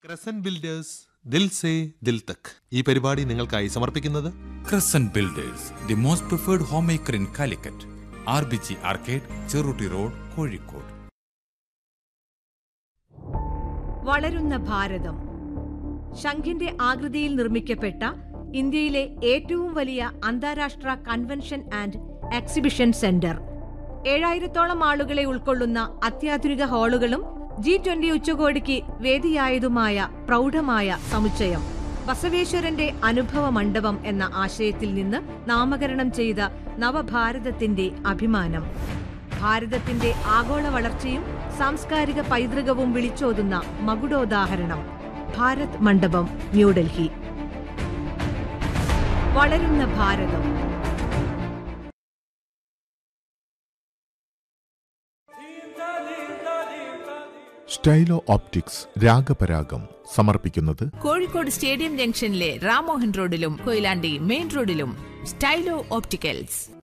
Crescent builders Dil Se Dil Tak ഈ പരിപാടി നിങ്ങൾക്കായി സമർപ്പിക്കുന്നത് Crescent Builders, the most preferred homemaker in Calicut. RBG Arcade, Cherootty road Kozhikode വളരുന്ന ഭാരതം ശംഖിന്റെ ആകൃതിയിൽ നിർമ്മിക്കപ്പെട്ട ഇന്ത്യയിലെ ഏറ്റവും വലിയ അന്താരാഷ്ട്ര കൺവെൻഷൻ ആൻഡ് എക്സിബിഷൻ സെന്റർ ഏഴായിരത്തോളം ആളുകളെ ഉൾക്കൊള്ളുന്ന അത്യാധുനിക ഹാളുകളും ജി ട്വന്റി ഉച്ചകോടിക്ക് വേദിയായതുമായ പ്രൗഢമായ സമുച്ചയം ബസവേശ്വരന്റെ അനുഭവ മണ്ഡപം എന്ന ആശയത്തിൽ നിന്ന് നാമകരണം ചെയ്ത നവഭാരതത്തിന്റെ അഭിമാനം ഭാരതത്തിന്റെ ആഗോള വളർച്ചയും സാംസ്കാരിക പൈതൃകവും വിളിച്ചോതുന്ന മകുടോദാഹരണം ഭാരത് മണ്ഡപം ന്യൂഡൽഹി വളരുന്ന ഭാരതം സ്റ്റൈലോ ഓപ്റ്റിക്സ് രാഗപരാഗം സമർപ്പിക്കുന്നത് കോഴിക്കോട് സ്റ്റേഡിയം ജംഗ്ഷനിലെ റാമോഹൻ റോഡിലും കൊയിലാണ്ടി മെയിൻ റോഡിലും സ്റ്റൈലോ ഓപ്റ്റിക്കൽസ്